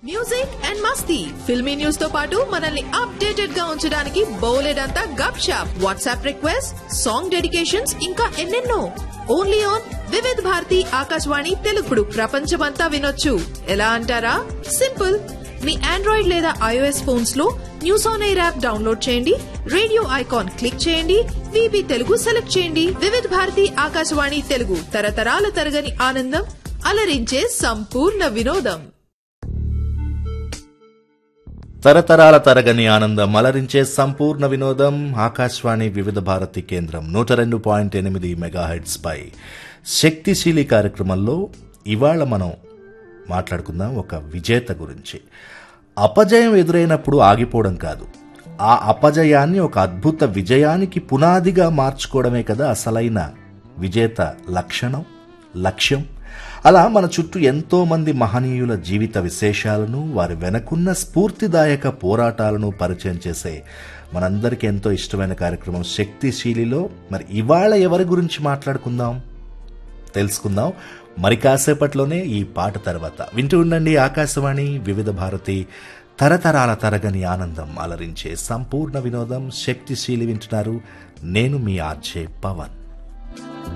music and మస్తీ filmy news తో పాటు మనల్ని అప్డేటెడ్ గా ఉంచడానికి బోలెడంతా Gup Shup WhatsApp request song dedications ఇంకా ఎన్నెన్నో ఓన్లీ ఆన్ వివిధ్ భారతి ఆకాశవాణి తెలుగుడు ప్రపంచమంతా వినొచ్చు ఎలా అంటారా సింపుల్ మీ ఆండ్రాయిడ్ లేదా ఐఓఎస్ ఫోన్స్ లో news on air app download చేయండి రేడియో ఐకాన్ క్లిక్ చేయండి విబి తెలుగు సెలెక్ట్ చేయండి వివిధ్ భారతి ఆకాశవాణి తెలుగు తరతరాల తరగని ఆనందం అలరించే సంపూర్ణ వినోదం తరతరాల తరగని ఆనందం అలరించే సంపూర్ణ వినోదం ఆకాశవాణి వివిధ భారతి కేంద్రం నూట రెండు పాయింట్ ఎనిమిది మెగాహెడ్స్ పై శక్తిశీలి కార్యక్రమంలో ఇవాళ మనం మాట్లాడుకుందాం ఒక విజేత గురించి అపజయం ఎదురైనప్పుడు ఆగిపోవడం కాదు ఆ అపజయాన్ని ఒక అద్భుత విజయానికి పునాదిగా మార్చుకోవడమే కదా అసలైన విజేత లక్షణం లక్ష్యం అలా మన చుట్టూ ఎంతో మంది మహనీయుల జీవిత విశేషాలను వారి వెనకున్న స్ఫూర్తిదాయక పోరాటాలను పరిచయం చేసే మనందరికీ ఎంతో ఇష్టమైన కార్యక్రమం శక్తిశీలిలో మరి ఇవాళ ఎవరి గురించి మాట్లాడుకుందాం తెలుసుకుందాం మరి కాసేపట్లోనే ఈ పాట తర్వాత వింటూ ఉండండి ఆకాశవాణి వివిధ భారతి తరతరాల తరగని ఆనందం అలరించే సంపూర్ణ వినోదం శక్తిశీలి వింటున్నారు నేను మీ ఆర్జే పవన్